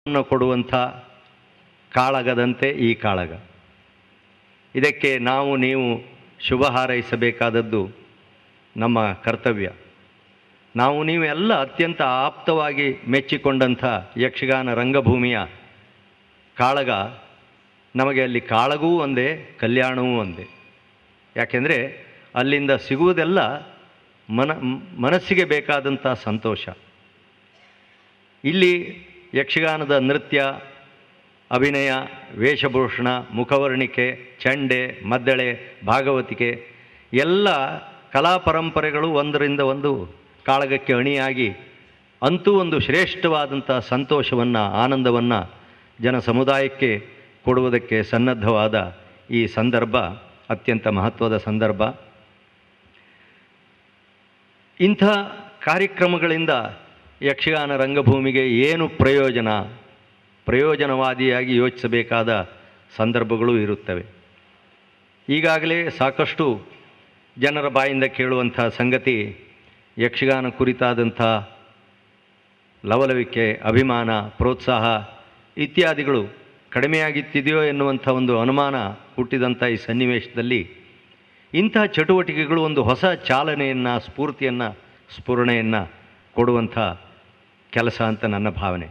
ಅನ್ನು ಕೊಡುವಂಥ ಕಾಳಗದಂತೆ ಈ ಕಾಳಗ ಇದಕ್ಕೆ ನಾವು ನೀವು ಶುಭ ಹಾರೈಸಬೇಕಾದದ್ದು ನಮ್ಮ ಕರ್ತವ್ಯ ನಾವು ನೀವು ಎಲ್ಲ ಅತ್ಯಂತ ಆಪ್ತವಾಗಿ ಮೆಚ್ಚಿಕೊಂಡಂಥ ಯಕ್ಷಗಾನ ರಂಗಭೂಮಿಯ ಕಾಳಗ ನಮಗೆ ಅಲ್ಲಿ ಕಾಳಗೂ ಒಂದೇ ಕಲ್ಯಾಣವೂ ಒಂದೇ ಯಾಕೆಂದರೆ ಅಲ್ಲಿಂದ ಸಿಗುವುದೆಲ್ಲ ಮನ ಮನಸ್ಸಿಗೆ ಬೇಕಾದಂಥ ಸಂತೋಷ ಇಲ್ಲಿ ಯಕ್ಷಗಾನದ ನೃತ್ಯ ಅಭಿನಯ ವೇಷಭೂಷಣ ಮುಖವರ್ಣಿಕೆ ಚಂಡೆ ಮದ್ದಳೆ ಭಾಗವತಿಕೆ ಎಲ್ಲ ಕಲಾ ಪರಂಪರೆಗಳು ಒಂದರಿಂದ ಒಂದು ಕಾಳಗಕ್ಕೆ ಅಣಿಯಾಗಿ ಅಂತೂ ಒಂದು ಶ್ರೇಷ್ಠವಾದಂಥ ಸಂತೋಷವನ್ನು ಆನಂದವನ್ನು ಜನ ಸಮುದಾಯಕ್ಕೆ ಕೊಡುವುದಕ್ಕೆ ಸನ್ನದ್ಧವಾದ ಈ ಸಂದರ್ಭ ಅತ್ಯಂತ ಮಹತ್ವದ ಸಂದರ್ಭ ಇಂಥ ಕಾರ್ಯಕ್ರಮಗಳಿಂದ ಯಕ್ಷಗಾನ ರಂಗಭೂಮಿಗೆ ಏನು ಪ್ರಯೋಜನ ಪ್ರಯೋಜನವಾದಿಯಾಗಿ ಯೋಚಿಸಬೇಕಾದ ಸಂದರ್ಭಗಳು ಇರುತ್ತವೆ ಈಗಾಗಲೇ ಸಾಕಷ್ಟು ಜನರ ಬಾಯಿಂದ ಕೇಳುವಂಥ ಸಂಗತಿ ಯಕ್ಷಗಾನ ಕುರಿತಾದಂಥ ಲವಲವಿಕೆ ಅಭಿಮಾನ ಪ್ರೋತ್ಸಾಹ ಇತ್ಯಾದಿಗಳು ಕಡಿಮೆಯಾಗುತ್ತಿದೆಯೋ ಎನ್ನುವಂಥ ಒಂದು ಅನುಮಾನ ಹುಟ್ಟಿದಂಥ ಈ ಸನ್ನಿವೇಶದಲ್ಲಿ ಇಂಥ ಚಟುವಟಿಕೆಗಳು ಒಂದು ಹೊಸ ಚಾಲನೆಯನ್ನು ಸ್ಫೂರ್ತಿಯನ್ನು ಸ್ಫುರಣೆಯನ್ನು ಕೊಡುವಂಥ ಕೆಲಸ ಅಂತ ನನ್ನ ಭಾವನೆ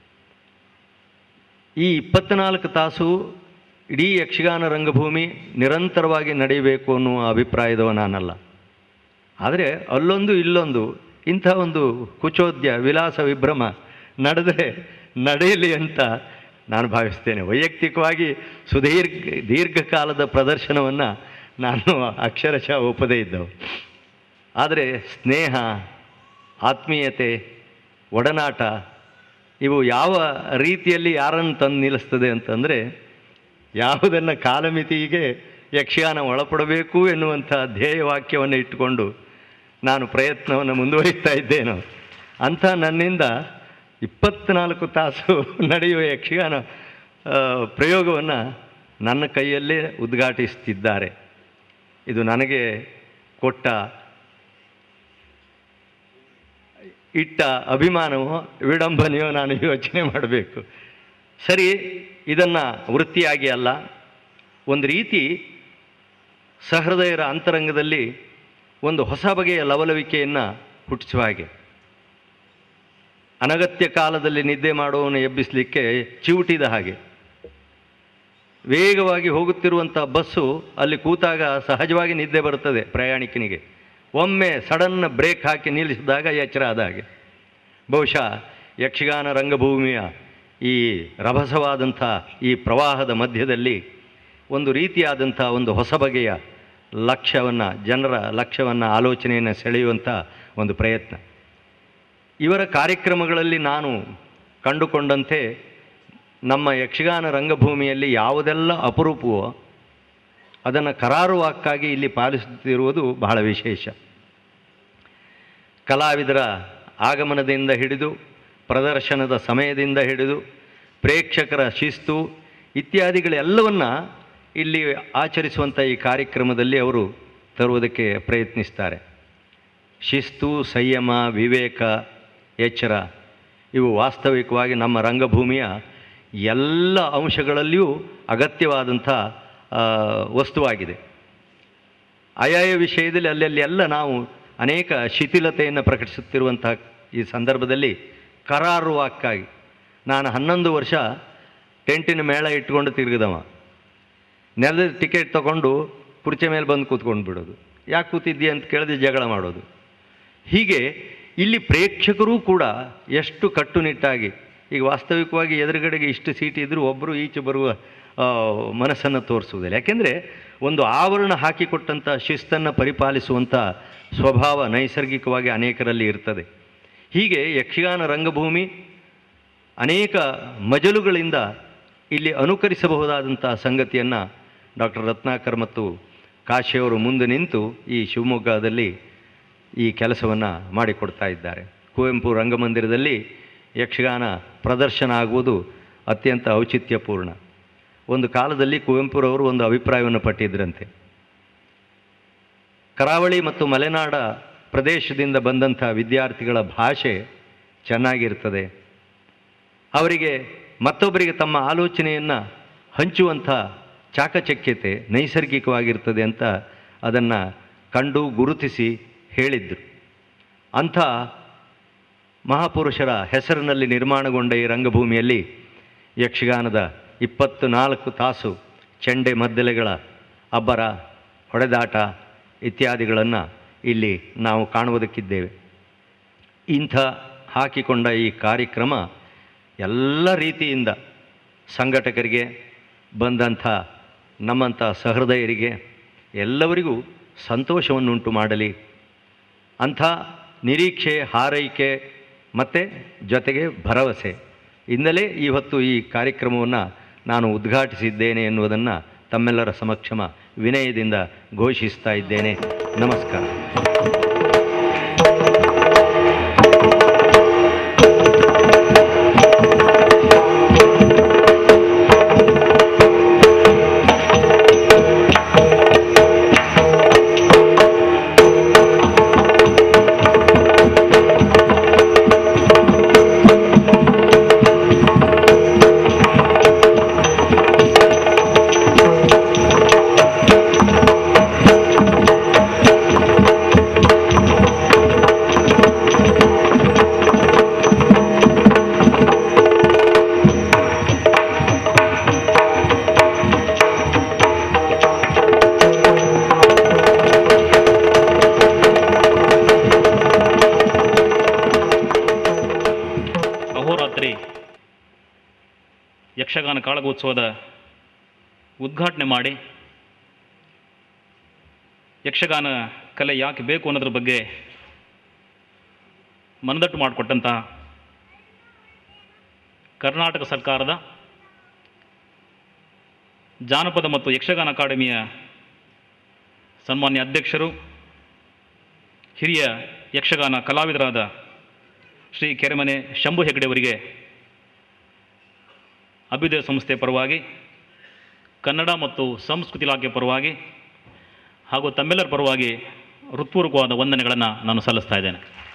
ಈ ಇಪ್ಪತ್ತ್ನಾಲ್ಕು ತಾಸು ಇಡೀ ಯಕ್ಷಗಾನ ರಂಗಭೂಮಿ ನಿರಂತರವಾಗಿ ನಡೆಯಬೇಕು ಅನ್ನುವ ಅಭಿಪ್ರಾಯದವ ನಾನಲ್ಲ ಆದರೆ ಅಲ್ಲೊಂದು ಇಲ್ಲೊಂದು ಇಂಥ ಒಂದು ಕುಚೋದ್ಯ ವಿಲಾಸ ವಿಭ್ರಮ ನಡೆದರೆ ನಡೆಯಲಿ ಅಂತ ನಾನು ಭಾವಿಸ್ತೇನೆ ವೈಯಕ್ತಿಕವಾಗಿ ಸುದೀರ್ಘ ದೀರ್ಘಕಾಲದ ಪ್ರದರ್ಶನವನ್ನು ನಾನು ಅಕ್ಷರಶಃ ಒಪ್ಪದೇ ಇದ್ದವು ಆದರೆ ಸ್ನೇಹ ಆತ್ಮೀಯತೆ ಒಡನಾಟ ಇವು ಯಾವ ರೀತಿಯಲ್ಲಿ ಯಾರನ್ನು ತಂದು ನಿಲ್ಲಿಸ್ತದೆ ಅಂತಂದರೆ ಯಾವುದನ್ನು ಕಾಲಮಿತಿಗೆ ಯಕ್ಷಗಾನ ಒಳಪಡಬೇಕು ಎನ್ನುವಂಥ ಧ್ಯೇಯವಾಕ್ಯವನ್ನು ಇಟ್ಟುಕೊಂಡು ನಾನು ಪ್ರಯತ್ನವನ್ನು ಮುಂದುವರಿಸ್ತಾ ಇದ್ದೇನೋ ಅಂಥ ನನ್ನಿಂದ ಇಪ್ಪತ್ತ್ನಾಲ್ಕು ತಾಸು ನಡೆಯುವ ಯಕ್ಷಗಾನ ಪ್ರಯೋಗವನ್ನು ನನ್ನ ಕೈಯಲ್ಲೇ ಉದ್ಘಾಟಿಸ್ತಿದ್ದಾರೆ ಇದು ನನಗೆ ಕೊಟ್ಟ ಇಟ್ಟ ಅಭಿಮಾನವೋ ವಿಡಂಬನೆಯೋ ನಾನು ಯೋಚನೆ ಮಾಡಬೇಕು ಸರಿ ಇದನ್ನು ವೃತ್ತಿಯಾಗಿ ಅಲ್ಲ ಒಂದು ರೀತಿ ಸಹೃದಯರ ಅಂತರಂಗದಲ್ಲಿ ಒಂದು ಹೊಸ ಬಗೆಯ ಲವಲವಿಕೆಯನ್ನು ಹುಟ್ಟಿಸುವ ಹಾಗೆ ಅನಗತ್ಯ ಕಾಲದಲ್ಲಿ ನಿದ್ದೆ ಮಾಡುವವನು ಎಬ್ಬಿಸಲಿಕ್ಕೆ ಚಿವುಟಿದ ಹಾಗೆ ವೇಗವಾಗಿ ಹೋಗುತ್ತಿರುವಂಥ ಬಸ್ಸು ಅಲ್ಲಿ ಕೂತಾಗ ಸಹಜವಾಗಿ ನಿದ್ದೆ ಬರುತ್ತದೆ ಪ್ರಯಾಣಿಕನಿಗೆ ಒಮ್ಮೆ ಸಡನ್ ಬ್ರೇಕ್ ಹಾಕಿ ನಿಲ್ಲಿಸಿದಾಗ ಎಚ್ಚರ ಆದ ಹಾಗೆ ಬಹುಶಃ ಯಕ್ಷಗಾನ ರಂಗಭೂಮಿಯ ಈ ರಭಸವಾದಂಥ ಈ ಪ್ರವಾಹದ ಮಧ್ಯದಲ್ಲಿ ಒಂದು ರೀತಿಯಾದಂಥ ಒಂದು ಹೊಸ ಬಗೆಯ ಲಕ್ಷ್ಯವನ್ನು ಜನರ ಲಕ್ಷ್ಯವನ್ನು ಆಲೋಚನೆಯನ್ನು ಸೆಳೆಯುವಂಥ ಒಂದು ಪ್ರಯತ್ನ ಇವರ ಕಾರ್ಯಕ್ರಮಗಳಲ್ಲಿ ನಾನು ಕಂಡುಕೊಂಡಂತೆ ನಮ್ಮ ಯಕ್ಷಗಾನ ರಂಗಭೂಮಿಯಲ್ಲಿ ಯಾವುದೆಲ್ಲ ಅಪರೂಪವೋ ಅದನ್ನು ಕರಾರುವಾಕ್ಕಾಗಿ ಇಲ್ಲಿ ಪಾಲಿಸುತ್ತಿರುವುದು ಬಹಳ ವಿಶೇಷ ಕಲಾವಿದರ ಆಗಮನದಿಂದ ಹಿಡಿದು ಪ್ರದರ್ಶನದ ಸಮಯದಿಂದ ಹಿಡಿದು ಪ್ರೇಕ್ಷಕರ ಶಿಸ್ತು ಇತ್ಯಾದಿಗಳೆಲ್ಲವನ್ನು ಇಲ್ಲಿ ಆಚರಿಸುವಂಥ ಈ ಕಾರ್ಯಕ್ರಮದಲ್ಲಿ ಅವರು ತರುವುದಕ್ಕೆ ಪ್ರಯತ್ನಿಸ್ತಾರೆ ಶಿಸ್ತು ಸಂಯಮ ವಿವೇಕ ಎಚ್ಚರ ಇವು ವಾಸ್ತವಿಕವಾಗಿ ನಮ್ಮ ರಂಗಭೂಮಿಯ ಎಲ್ಲ ಅಂಶಗಳಲ್ಲಿಯೂ ಅಗತ್ಯವಾದಂಥ ಆ, ವಸ್ತುವಾಗಿದೆ ಆಯಾಯ ವಿಷಯದಲ್ಲಿ ಅಲ್ಲಲ್ಲಿ ಎಲ್ಲ ನಾವು ಅನೇಕ ಶಿಥಿಲತೆಯನ್ನು ಪ್ರಕಟಿಸುತ್ತಿರುವಂಥ ಈ ಸಂದರ್ಭದಲ್ಲಿ ಕರಾರುವಾಕ್ಕಾಗಿ ನಾನು ಹನ್ನೊಂದು ವರ್ಷ ಟೆಂಟಿನ ಮೇಳ ಇಟ್ಕೊಂಡು ತಿರುಗಿದವ ನೆಲದ ಟಿಕೆಟ್ ತಗೊಂಡು ಕುರ್ಚಿ ಮೇಲೆ ಬಂದು ಕೂತ್ಕೊಂಡು ಬಿಡೋದು ಯಾಕೆ ಕೂತಿದ್ದೀಯ ಅಂತ ಕೇಳಿದ್ರೆ ಜಗಳ ಮಾಡೋದು ಹೀಗೆ ಇಲ್ಲಿ ಪ್ರೇಕ್ಷಕರೂ ಕೂಡ ಎಷ್ಟು ಕಟ್ಟುನಿಟ್ಟಾಗಿ ಈಗ ವಾಸ್ತವಿಕವಾಗಿ ಎದುರುಗಡೆಗೆ ಇಷ್ಟು ಸೀಟ್ ಇದ್ದರೂ ಒಬ್ಬರು ಈಚೆ ಬರುವ ಮನಸ್ಸನ್ನು ತೋರಿಸುವುದಿಲ್ಲ ಯಾಕೆಂದರೆ ಒಂದು ಆವರಣ ಹಾಕಿಕೊಟ್ಟಂಥ ಶಿಸ್ತನ್ನು ಪರಿಪಾಲಿಸುವಂಥ ಸ್ವಭಾವ ನೈಸರ್ಗಿಕವಾಗಿ ಅನೇಕರಲ್ಲಿ ಇರ್ತದೆ ಹೀಗೆ ಯಕ್ಷಗಾನ ರಂಗಭೂಮಿ ಅನೇಕ ಮಜಲುಗಳಿಂದ ಇಲ್ಲಿ ಅನುಕರಿಸಬಹುದಾದಂಥ ಸಂಗತಿಯನ್ನು ಡಾಕ್ಟರ್ ರತ್ನಾಕರ್ ಮತ್ತು ಕಾಶಿಯವರು ಮುಂದೆ ನಿಂತು ಈ ಶಿವಮೊಗ್ಗದಲ್ಲಿ ಈ ಕೆಲಸವನ್ನು ಮಾಡಿಕೊಡ್ತಾ ಇದ್ದಾರೆ ಕುವೆಂಪು ರಂಗಮಂದಿರದಲ್ಲಿ ಯಕ್ಷಗಾನ ಪ್ರದರ್ಶನ ಆಗುವುದು ಅತ್ಯಂತ ಔಚಿತ್ಯಪೂರ್ಣ ಒಂದು ಕಾಲದಲ್ಲಿ ಕುವೆಂಪುರವರು ಒಂದು ಅಭಿಪ್ರಾಯವನ್ನು ಪಟ್ಟಿದ್ರಂತೆ ಕರಾವಳಿ ಮತ್ತು ಮಲೆನಾಡ ಪ್ರದೇಶದಿಂದ ಬಂದಂಥ ವಿದ್ಯಾರ್ಥಿಗಳ ಭಾಷೆ ಚೆನ್ನಾಗಿರ್ತದೆ ಅವರಿಗೆ ಮತ್ತೊಬ್ಬರಿಗೆ ತಮ್ಮ ಆಲೋಚನೆಯನ್ನು ಹಂಚುವಂಥ ಚಾಕಚಕ್ಯತೆ ನೈಸರ್ಗಿಕವಾಗಿರ್ತದೆ ಅಂತ ಅದನ್ನು ಕಂಡು ಗುರುತಿಸಿ ಹೇಳಿದ್ರು ಅಂಥ ಮಹಾಪುರುಷರ ಹೆಸರಿನಲ್ಲಿ ನಿರ್ಮಾಣಗೊಂಡ ಈ ರಂಗಭೂಮಿಯಲ್ಲಿ ಯಕ್ಷಗಾನದ ಇಪ್ಪತ್ತು ನಾಲ್ಕು ತಾಸು ಚೆಂಡೆ ಮದ್ದಲೆಗಳ ಅಬ್ಬರ ಹೊಡೆದಾಟ ಇತ್ಯಾದಿಗಳನ್ನು ಇಲ್ಲಿ ನಾವು ಕಾಣುವುದಕ್ಕಿದ್ದೇವೆ ಇಂಥ ಹಾಕಿಕೊಂಡ ಈ ಕಾರ್ಯಕ್ರಮ ಎಲ್ಲ ರೀತಿಯಿಂದ ಸಂಘಟಕರಿಗೆ ಬಂದಂಥ ನಮ್ಮಂಥ ಸಹೃದಯರಿಗೆ ಎಲ್ಲವರಿಗೂ ಸಂತೋಷವನ್ನುಂಟು ಮಾಡಲಿ ಅಂಥ ನಿರೀಕ್ಷೆ ಹಾರೈಕೆ ಮತ್ತು ಜೊತೆಗೆ ಭರವಸೆ ಇಂದಲೇ ಇವತ್ತು ಈ ಕಾರ್ಯಕ್ರಮವನ್ನು ನಾನು ಉದ್ಘಾಟಿಸಿದ್ದೇನೆ ಎನ್ನುವುದನ್ನು ತಮ್ಮೆಲ್ಲರ ಸಮಕ್ಷಮ ವಿನಯದಿಂದ ಘೋಷಿಸ್ತಾ ಇದ್ದೇನೆ ನಮಸ್ಕಾರ ಅಹೋರಾತ್ರಿ ಯಕ್ಷಗಾನ ಕಾಳಗೋತ್ಸವದ ಉದ್ಘಾಟನೆ ಮಾಡಿ ಯಕ್ಷಗಾನ ಕಲೆ ಯಾಕೆ ಬೇಕು ಅನ್ನೋದ್ರ ಬಗ್ಗೆ ಮನದಟ್ಟು ಮಾಡಿಕೊಟ್ಟಂತಹ ಕರ್ನಾಟಕ ಸರ್ಕಾರದ ಜಾನಪದ ಮತ್ತು ಯಕ್ಷಗಾನ ಅಕಾಡೆಮಿಯ ಸನ್ಮಾನ್ಯ ಅಧ್ಯಕ್ಷರು ಹಿರಿಯ ಯಕ್ಷಗಾನ ಕಲಾವಿದರಾದ ಶ್ರೀ ಕೆರೆಮನೆ ಶಂಭು ಹೆಗಡೆಯವರಿಗೆ ಅಭ್ಯುದಯ ಸಂಸ್ಥೆ ಪರವಾಗಿ ಕನ್ನಡ ಮತ್ತು ಸಂಸ್ಕೃತಿ ಇಲಾಖೆ ಪರವಾಗಿ ಹಾಗೂ ತಮ್ಮೆಲ್ಲರ ಪರವಾಗಿ ಹೃತ್ಪೂರ್ವಕವಾದ ವಂದನೆಗಳನ್ನು ನಾನು ಸಲ್ಲಿಸ್ತಾ ಇದ್ದೇನೆ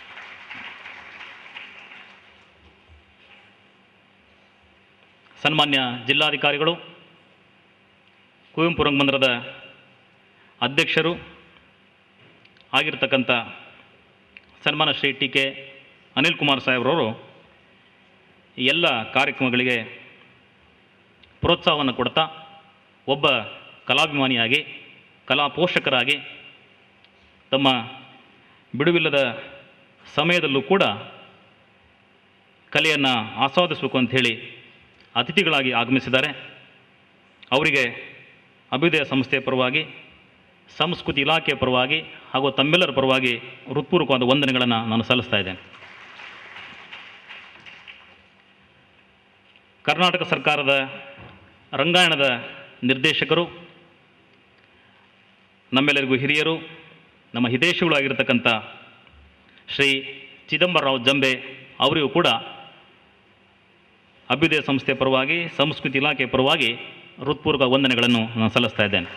ಸನ್ಮಾನ್ಯ ಜಿಲ್ಲಾಧಿಕಾರಿಗಳು ಕುವೆಂಪು ರಂಗಮಂದಿರದ ಅಧ್ಯಕ್ಷರು ಆಗಿರ್ತಕ್ಕಂಥ ಸನ್ಮಾನ ಶ್ರೀ ಟಿ ಕೆ ಅನಿಲ್ ಕುಮಾರ್ ಸಾಹೇಬ್ರವರು ಈ ಎಲ್ಲ ಕಾರ್ಯಕ್ರಮಗಳಿಗೆ ಪ್ರೋತ್ಸಾಹವನ್ನು ಕೊಡ್ತಾ ಒಬ್ಬ ಕಲಾಭಿಮಾನಿಯಾಗಿ ಕಲಾ ಪೋಷಕರಾಗಿ ತಮ್ಮ ಬಿಡುವಿಲ್ಲದ ಸಮಯದಲ್ಲೂ ಕೂಡ ಕಲೆಯನ್ನು ಆಸ್ವಾದಿಸಬೇಕು ಅಂಥೇಳಿ ಅತಿಥಿಗಳಾಗಿ ಆಗಮಿಸಿದ್ದಾರೆ ಅವರಿಗೆ ಅಭ್ಯುದಯ ಸಂಸ್ಥೆಯ ಪರವಾಗಿ ಸಂಸ್ಕೃತಿ ಇಲಾಖೆಯ ಪರವಾಗಿ ಹಾಗೂ ತಮ್ಮೆಲ್ಲರ ಪರವಾಗಿ ಹೃತ್ಪೂರ್ವಕವಾದ ವಂದನೆಗಳನ್ನು ನಾನು ಸಲ್ಲಿಸ್ತಾ ಇದ್ದೇನೆ ಕರ್ನಾಟಕ ಸರ್ಕಾರದ ರಂಗಾಯಣದ ನಿರ್ದೇಶಕರು ನಮ್ಮೆಲ್ಲರಿಗೂ ಹಿರಿಯರು ನಮ್ಮ ಹಿತೇಶಿಗಳು ಆಗಿರತಕ್ಕಂಥ ಶ್ರೀ ಚಿದಂಬರರಾವ್ ಜಂಬೆ ಅವರಿಗೂ ಕೂಡ ಅಭ್ಯುದಯ ಸಂಸ್ಥೆ ಪರವಾಗಿ ಸಂಸ್ಕೃತಿ ಇಲಾಖೆ ಪರವಾಗಿ ಹೃತ್ಪೂರ್ವಕ ವಂದನೆಗಳನ್ನು ನಾನು ಸಲ್ಲಿಸ್ತಾ ಇದ್ದೇನೆ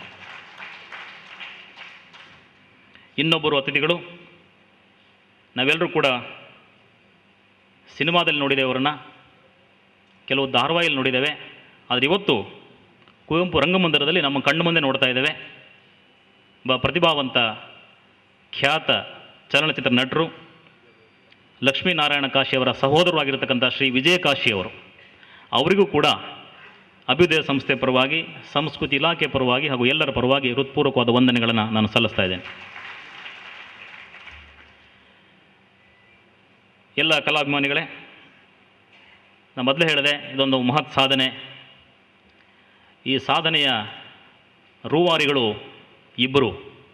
ಇನ್ನೊಬ್ಬರು ಅತಿಥಿಗಳು ನಾವೆಲ್ಲರೂ ಕೂಡ ಸಿನಿಮಾದಲ್ಲಿ ನೋಡಿದ್ದೇವೆ ಅವರನ್ನು ಕೆಲವು ಧಾರಾವಾಹಿಯಲ್ಲಿ ನೋಡಿದ್ದೇವೆ ಆದರೆ ಇವತ್ತು ಕುವೆಂಪು ರಂಗಮಂದಿರದಲ್ಲಿ ನಮ್ಮ ಕಣ್ಣು ಮುಂದೆ ನೋಡ್ತಾ ಇದ್ದೇವೆ ಒಬ್ಬ ಪ್ರತಿಭಾವಂತ ಖ್ಯಾತ ಚಲನಚಿತ್ರ ನಟರು ಲಕ್ಷ್ಮೀನಾರಾಯಣ ಕಾಶಿಯವರ ಸಹೋದರರು ಆಗಿರತಕ್ಕಂಥ ಶ್ರೀ ವಿಜಯ ಕಾಶಿಯವರು ಅವರಿಗೂ ಕೂಡ ಅಭ್ಯುದಯ ಸಂಸ್ಥೆ ಪರವಾಗಿ ಸಂಸ್ಕೃತಿ ಇಲಾಖೆ ಪರವಾಗಿ ಹಾಗೂ ಎಲ್ಲರ ಪರವಾಗಿ ಹೃತ್ಪೂರ್ವಕವಾದ ವಂದನೆಗಳನ್ನು ನಾನು ಸಲ್ಲಿಸ್ತಾ ಇದ್ದೇನೆ ಎಲ್ಲ ಕಲಾಭಿಮಾನಿಗಳೇ ನಾನು ಮೊದಲೇ ಹೇಳಿದೆ ಇದೊಂದು ಮಹತ್ ಸಾಧನೆ ಈ ಸಾಧನೆಯ ರೂವಾರಿಗಳು ಇಬ್ಬರು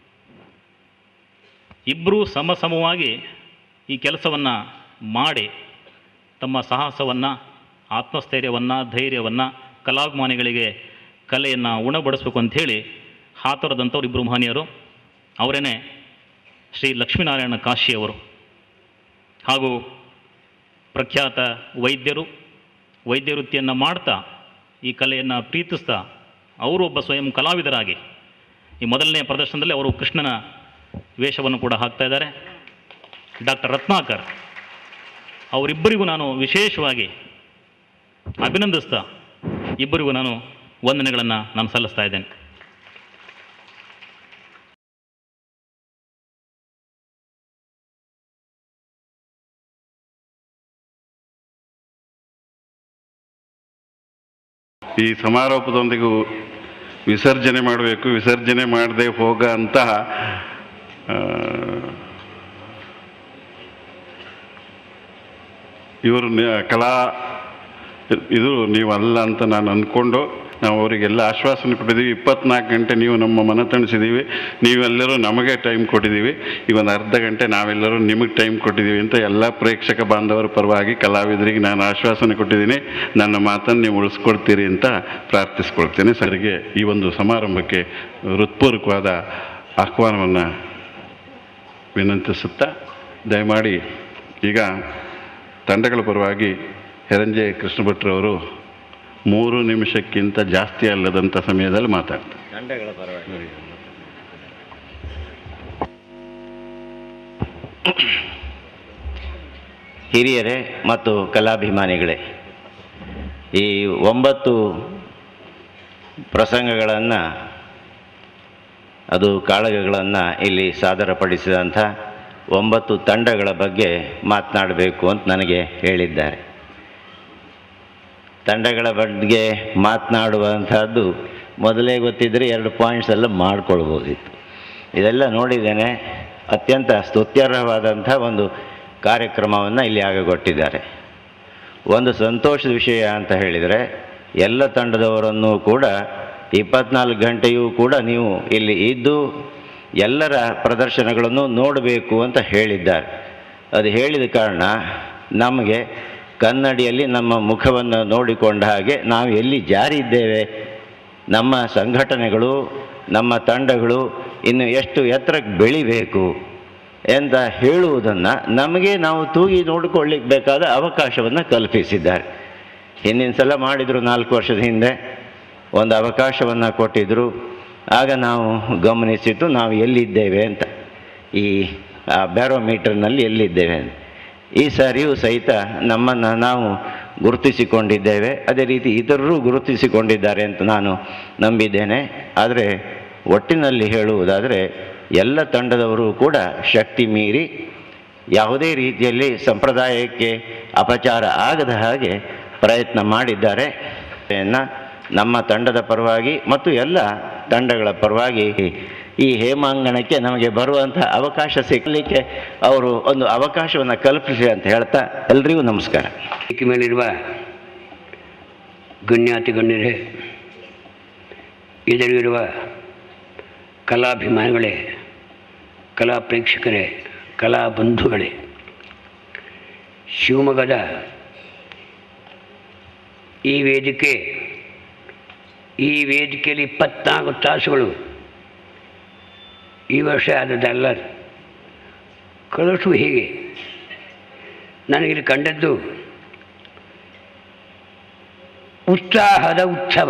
ಇಬ್ಬರೂ ಸಮಸಮವಾಗಿ ಈ ಕೆಲಸವನ್ನು ಮಾಡಿ ತಮ್ಮ ಸಾಹಸವನ್ನು ಆತ್ಮಸ್ಥೈರ್ಯವನ್ನು ಧೈರ್ಯವನ್ನು ಕಲಾಭಿಮಾನಿಗಳಿಗೆ ಕಲೆಯನ್ನು ಉಣಬಡಿಸ್ಬೇಕು ಅಂಥೇಳಿ ಹಾತೊರೆದಂಥವ್ರು ಇಬ್ಬರು ಮಹನೀಯರು ಅವರೇನೆ ಶ್ರೀ ಲಕ್ಷ್ಮೀನಾರಾಯಣ ಕಾಶಿಯವರು ಹಾಗೂ ಪ್ರಖ್ಯಾತ ವೈದ್ಯರು ವೈದ್ಯ ವೃತ್ತಿಯನ್ನು ಮಾಡ್ತಾ ಈ ಕಲೆಯನ್ನು ಪ್ರೀತಿಸ್ತಾ ಅವರು ಒಬ್ಬ ಸ್ವಯಂ ಕಲಾವಿದರಾಗಿ ಈ ಮೊದಲನೇ ಪ್ರದರ್ಶನದಲ್ಲಿ ಅವರು ಕೃಷ್ಣನ ವೇಷವನ್ನು ಕೂಡ ಹಾಕ್ತಾ ಇದ್ದಾರೆ ಡಾಕ್ಟರ್ ರತ್ನಾಕರ್ ಅವರಿಬ್ಬರಿಗೂ ನಾನು ವಿಶೇಷವಾಗಿ ಅಭಿನಂದಿಸ್ತಾ ಇಬ್ಬರಿಗೂ ನಾನು ವಂದನೆಗಳನ್ನು ನಾನು ಸಲ್ಲಿಸ್ತಾ ಇದ್ದೇನೆ ಈ ಸಮಾರೋಪದೊಂದಿಗೂ ವಿಸರ್ಜನೆ ಮಾಡಬೇಕು ವಿಸರ್ಜನೆ ಮಾಡದೆ ಹೋಗ ಅಂತಹ ಆ, ಇವರು ನ- ಕಲಾ ಇದು ನೀವಲ್ಲ ಅಂತ ನಾನು ಅಂದ್ಕೊಂಡು ನಾವು ಅವರಿಗೆಲ್ಲ ಆಶ್ವಾಸನೆ ಕೊಟ್ಟಿದ್ದೀವಿ ಇಪ್ಪತ್ನಾಲ್ಕು ಗಂಟೆ ನೀವು ನಮ್ಮ ಮನ ತಣಿಸಿದ್ದೀವಿ ನೀವೆಲ್ಲರೂ ನಮಗೆ ಟೈಮ್ ಕೊಟ್ಟಿದ್ದೀವಿ ಈಗ ಒಂದು ಅರ್ಧ ಗಂಟೆ ನಾವೆಲ್ಲರೂ ನಿಮಗೆ ಟೈಮ್ ಕೊಟ್ಟಿದ್ದೀವಿ ಅಂತ ಎಲ್ಲ ಪ್ರೇಕ್ಷಕ ಬಾಂಧವರ ಪರವಾಗಿ ಕಲಾವಿದರಿಗೆ ನಾನು ಆಶ್ವಾಸನೆ ಕೊಟ್ಟಿದ್ದೀನಿ ನನ್ನ ಮಾತನ್ನು ನೀವು ಉಳಿಸ್ಕೊಳ್ತೀರಿ ಅಂತ ಪ್ರಾರ್ಥಿಸ್ಕೊಳ್ತೇನೆ ಸರಿಗೆ ಈ ಒಂದು ಸಮಾರಂಭಕ್ಕೆ ಹೃತ್ಪೂರ್ವಕವಾದ ಆಹ್ವಾನವನ್ನು ವಿನಂತಿಸುತ್ತಾ ದಯಮಾಡಿ ಈಗ ತಂಡಗಳ ಪರವಾಗಿ ಹೆರಂಜೆ ಕೃಷ್ಣ ಭಟ್ರವರು ಮೂರು ನಿಮಿಷಕ್ಕಿಂತ ಜಾಸ್ತಿ ಅಲ್ಲದಂಥ ಸಮಯದಲ್ಲಿ ಮಾತಾಡ್ತಾರೆ ತಂಡಗಳ ಪರವಾಗಿ ಹಿರಿಯರೇ ಮತ್ತು ಕಲಾಭಿಮಾನಿಗಳೇ ಈ ಒಂಬತ್ತು ಪ್ರಸಂಗಗಳನ್ನು ಅದು ಕಾಳಗಗಳನ್ನು ಇಲ್ಲಿ ಸಾದರಪಡಿಸಿದಂಥ ಒಂಬತ್ತು ತಂಡಗಳ ಬಗ್ಗೆ ಮಾತನಾಡಬೇಕು ಅಂತ ನನಗೆ ಹೇಳಿದ್ದಾರೆ ತಂಡಗಳ ಬಗ್ಗೆ ಮಾತನಾಡುವಂಥದ್ದು ಮೊದಲೇ ಗೊತ್ತಿದ್ದರೆ ಎರಡು ಪಾಯಿಂಟ್ಸ್ ಎಲ್ಲ ಮಾಡ್ಕೊಳ್ಬೋದಿತ್ತು ಇದೆಲ್ಲ ನೋಡಿದ್ದೇನೆ ಅತ್ಯಂತ ಸ್ತುತ್ಯರ್ಹವಾದಂಥ ಒಂದು ಕಾರ್ಯಕ್ರಮವನ್ನು ಇಲ್ಲಿ ಆಗಗೊಟ್ಟಿದ್ದಾರೆ ಒಂದು ಸಂತೋಷದ ವಿಷಯ ಅಂತ ಹೇಳಿದರೆ ಎಲ್ಲ ತಂಡದವರನ್ನು ಕೂಡ ಇಪ್ಪತ್ನಾಲ್ಕು ಗಂಟೆಯೂ ಕೂಡ ನೀವು ಇಲ್ಲಿ ಇದ್ದು ಎಲ್ಲರ ಪ್ರದರ್ಶನಗಳನ್ನು ನೋಡಬೇಕು ಅಂತ ಹೇಳಿದ್ದಾರೆ ಅದು ಹೇಳಿದ ಕಾರಣ ನಮಗೆ ಕನ್ನಡಿಯಲ್ಲಿ ನಮ್ಮ ಮುಖವನ್ನು ನೋಡಿಕೊಂಡ ಹಾಗೆ ನಾವು ಎಲ್ಲಿ ಜಾರಿ ಇದ್ದೇವೆ ನಮ್ಮ ಸಂಘಟನೆಗಳು ನಮ್ಮ ತಂಡಗಳು ಇನ್ನು ಎಷ್ಟು ಎತ್ತರಕ್ಕೆ ಬೆಳಿಬೇಕು ಅಂತ ಹೇಳುವುದನ್ನು ನಮಗೆ ನಾವು ತೂಗಿ ನೋಡಿಕೊಳ್ಳಿಕ್ಕೆ ಬೇಕಾದ ಅವಕಾಶವನ್ನು ಕಲ್ಪಿಸಿದ್ದಾರೆ ಹಿಂದಿನ ಸಲ ಮಾಡಿದರು ನಾಲ್ಕು ವರ್ಷದ ಹಿಂದೆ ಒಂದು ಅವಕಾಶವನ್ನು ಕೊಟ್ಟಿದ್ದರು ಆಗ ನಾವು ಗಮನಿಸಿದ್ದು ನಾವು ಎಲ್ಲಿದ್ದೇವೆ ಅಂತ ಈ ಬ್ಯಾರೋಮೀಟರ್ನಲ್ಲಿ ಎಲ್ಲಿದ್ದೇವೆ ಅಂತ ಈ ಸಾರಿಯೂ ಸಹಿತ ನಮ್ಮನ್ನು ನಾವು ಗುರುತಿಸಿಕೊಂಡಿದ್ದೇವೆ ಅದೇ ರೀತಿ ಇತರರು ಗುರುತಿಸಿಕೊಂಡಿದ್ದಾರೆ ಅಂತ ನಾನು ನಂಬಿದ್ದೇನೆ ಆದರೆ ಒಟ್ಟಿನಲ್ಲಿ ಹೇಳುವುದಾದರೆ ಎಲ್ಲ ತಂಡದವರು ಕೂಡ ಶಕ್ತಿ ಮೀರಿ ಯಾವುದೇ ರೀತಿಯಲ್ಲಿ ಸಂಪ್ರದಾಯಕ್ಕೆ ಅಪಚಾರ ಆಗದ ಹಾಗೆ ಪ್ರಯತ್ನ ಮಾಡಿದ್ದಾರೆ ನ್ನ ನಮ್ಮ ತಂಡದ ಪರವಾಗಿ ಮತ್ತು ಎಲ್ಲ ತಂಡಗಳ ಪರವಾಗಿ ಈ ಹೇಮಾಂಗಣಕ್ಕೆ ನಮಗೆ ಬರುವಂಥ ಅವಕಾಶ ಸಿಗಲಿಕ್ಕೆ ಅವರು ಒಂದು ಅವಕಾಶವನ್ನು ಕಲ್ಪಿಸಿ ಅಂತ ಹೇಳ್ತಾ ಎಲ್ರಿಗೂ ನಮಸ್ಕಾರ ವೇದಿಕೆ ಮೇಲಿರುವ ಗಣ್ಯಾತಿ ಗಣ್ಯರೇ ಎದುರಿರುವ ಕಲಾಭಿಮಾನಿಗಳೇ ಕಲಾ ಪ್ರೇಕ್ಷಕರೇ ಕಲಾ ಬಂಧುಗಳೇ ಶಿವಮೊಗ್ಗದ ಈ ವೇದಿಕೆ ಈ ವೇದಿಕೆಯಲ್ಲಿ ಇಪ್ಪತ್ನಾಲ್ಕು ತಾಸುಗಳು ಈ ವರ್ಷ ಆದದ್ದಲ್ಲ ಕಳಿಸು ಹೀಗೆ ನನಗಿಲ್ಲಿ ಕಂಡದ್ದು ಉತ್ಸಾಹದ ಉತ್ಸವ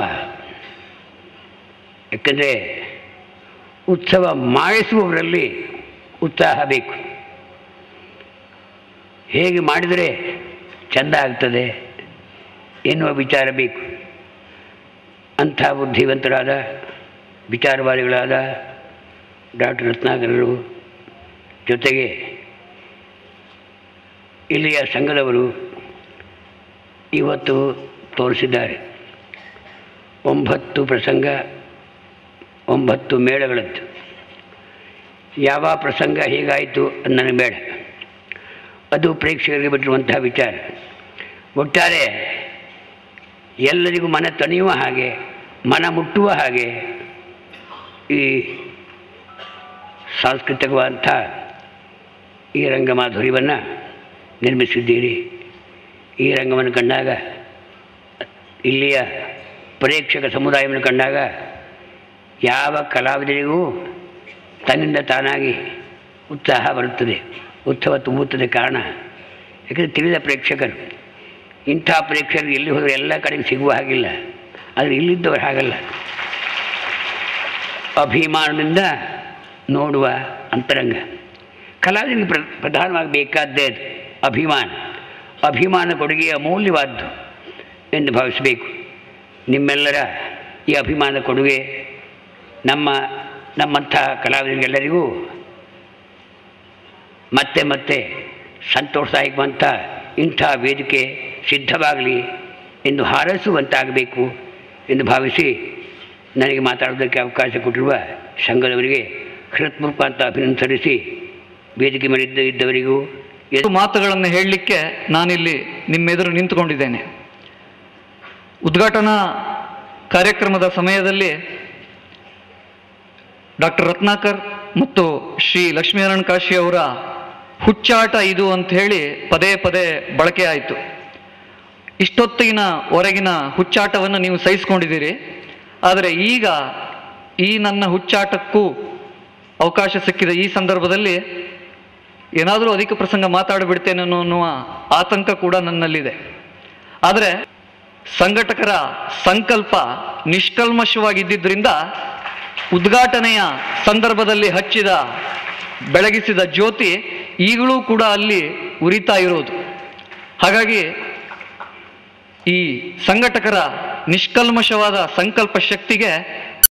ಯಾಕಂದರೆ ಉತ್ಸವ ಮಾಡಿಸುವವರಲ್ಲಿ ಉತ್ಸಾಹ ಬೇಕು ಹೇಗೆ ಮಾಡಿದರೆ ಚೆಂದ ಆಗ್ತದೆ ಎನ್ನುವ ವಿಚಾರ ಬೇಕು ಅಂಥ ಬುದ್ಧಿವಂತರಾದ ವಿಚಾರವಾದಿಗಳಾದ ಡಾಕ್ಟರ್ ರತ್ನಾಕರರು ಜೊತೆಗೆ ಇಲ್ಲಿಯ ಸಂಘದವರು ಇವತ್ತು ತೋರಿಸಿದ್ದಾರೆ ಒಂಬತ್ತು ಪ್ರಸಂಗ ಒಂಬತ್ತು ಮೇಳಗಳದ್ದು ಯಾವ ಪ್ರಸಂಗ ಹೀಗಾಯಿತು ಅದು ನನಗೆ ಬೇಡ ಅದು ಪ್ರೇಕ್ಷಕರಿಗೆ ಬಿಟ್ಟಿರುವಂತಹ ವಿಚಾರ ಒಟ್ಟಾರೆ ಎಲ್ಲರಿಗೂ ಮನ ತಣಿಯುವ ಹಾಗೆ ಮನ ಮುಟ್ಟುವ ಹಾಗೆ ಈ ಸಾಂಸ್ಕೃತಿಕವಾದಂಥ ಈ ರಂಗಮಾಧುರ್ಯವನ್ನು ನಿರ್ಮಿಸಿದ್ದೀರಿ ಈ ರಂಗವನ್ನು ಕಂಡಾಗ ಇಲ್ಲಿಯ ಪ್ರೇಕ್ಷಕ ಸಮುದಾಯವನ್ನು ಕಂಡಾಗ ಯಾವ ಕಲಾವಿದರಿಗೂ ತನ್ನಿಂದ ತಾನಾಗಿ ಉತ್ಸಾಹ ಬರುತ್ತದೆ ಉತ್ಸವ ತುಂಬುತ್ತದೆ ಕಾರಣ ಯಾಕಂದರೆ ತಿಳಿದ ಪ್ರೇಕ್ಷಕರು ಇಂಥ ಪ್ರೇಕ್ಷಕರು ಎಲ್ಲಿ ಹೋದರೂ ಎಲ್ಲ ಕಡೆಗೆ ಸಿಗುವ ಹಾಗಿಲ್ಲ ಆದರೆ ಇಲ್ಲಿದ್ದವರು ಹಾಗಲ್ಲ ಅಭಿಮಾನದಿಂದ ನೋಡುವ ಅಂತರಂಗ ಕಲಾವಿದರಿಗೆ ಪ್ರ ಪ್ರಧಾನವಾಗಿ ಬೇಕಾದ್ದೇ ಅದು ಅಭಿಮಾನ ಅಭಿಮಾನ ಕೊಡುಗೆ ಅಮೂಲ್ಯವಾದ್ದು ಎಂದು ಭಾವಿಸಬೇಕು ನಿಮ್ಮೆಲ್ಲರ ಈ ಅಭಿಮಾನದ ಕೊಡುಗೆ ನಮ್ಮ ನಮ್ಮಂಥ ಕಲಾವಿದರಿಗೆಲ್ಲರಿಗೂ ಮತ್ತೆ ಮತ್ತೆ ಸಂತೋಷದಾಯಕವಂತ ಇಂಥ ವೇದಿಕೆ ಸಿದ್ಧವಾಗಲಿ ಎಂದು ಹಾರೈಸುವಂತಾಗಬೇಕು ಎಂದು ಭಾವಿಸಿ ನನಗೆ ಮಾತಾಡೋದಕ್ಕೆ ಅವಕಾಶ ಕೊಟ್ಟಿರುವ ಸಂಘದವರಿಗೆ ಹೃತ್ಪೂರ್ವಕ ಅಂತ ಅಭಿನಂದಿಸಿ ವೇದಿಕೆ ಮೇಲಿದ್ದ ಇದ್ದವರಿಗೂ ಎರಡು ಮಾತುಗಳನ್ನು ಹೇಳಲಿಕ್ಕೆ ನಾನಿಲ್ಲಿ ನಿಮ್ಮೆದುರು ನಿಂತುಕೊಂಡಿದ್ದೇನೆ ಉದ್ಘಾಟನಾ ಕಾರ್ಯಕ್ರಮದ ಸಮಯದಲ್ಲಿ ಡಾಕ್ಟರ್ ರತ್ನಾಕರ್ ಮತ್ತು ಶ್ರೀ ಲಕ್ಷ್ಮೀನಾರಾಯಣ ಕಾಶಿ ಅವರ ಹುಚ್ಚಾಟ ಇದು ಅಂತ ಹೇಳಿ ಪದೇ ಪದೇ ಬಳಕೆ ಆಯಿತು ಇಷ್ಟೊತ್ತಿನ ಹೊರಗಿನ ಹುಚ್ಚಾಟವನ್ನು ನೀವು ಸಹಿಸ್ಕೊಂಡಿದ್ದೀರಿ ಆದರೆ ಈಗ ಈ ನನ್ನ ಹುಚ್ಚಾಟಕ್ಕೂ ಅವಕಾಶ ಸಿಕ್ಕಿದ ಈ ಸಂದರ್ಭದಲ್ಲಿ ಏನಾದರೂ ಅಧಿಕ ಪ್ರಸಂಗ ಮಾತಾಡಿಬಿಡ್ತೇನೆ ಅನ್ನುವ ಆತಂಕ ಕೂಡ ನನ್ನಲ್ಲಿದೆ ಆದರೆ ಸಂಘಟಕರ ಸಂಕಲ್ಪ ನಿಷ್ಕಲ್ಮಶವಾಗಿದ್ದರಿಂದ ಉದ್ಘಾಟನೆಯ ಸಂದರ್ಭದಲ್ಲಿ ಹಚ್ಚಿದ ಬೆಳಗಿಸಿದ ಜ್ಯೋತಿ ಈಗಲೂ ಕೂಡ ಅಲ್ಲಿ ಉರಿತಾ ಇರೋದು ಹಾಗಾಗಿ ಈ ಸಂಘಟಕರ ನಿಷ್ಕಲ್ಮಶವಾದ ಸಂಕಲ್ಪ ಶಕ್ತಿಗೆ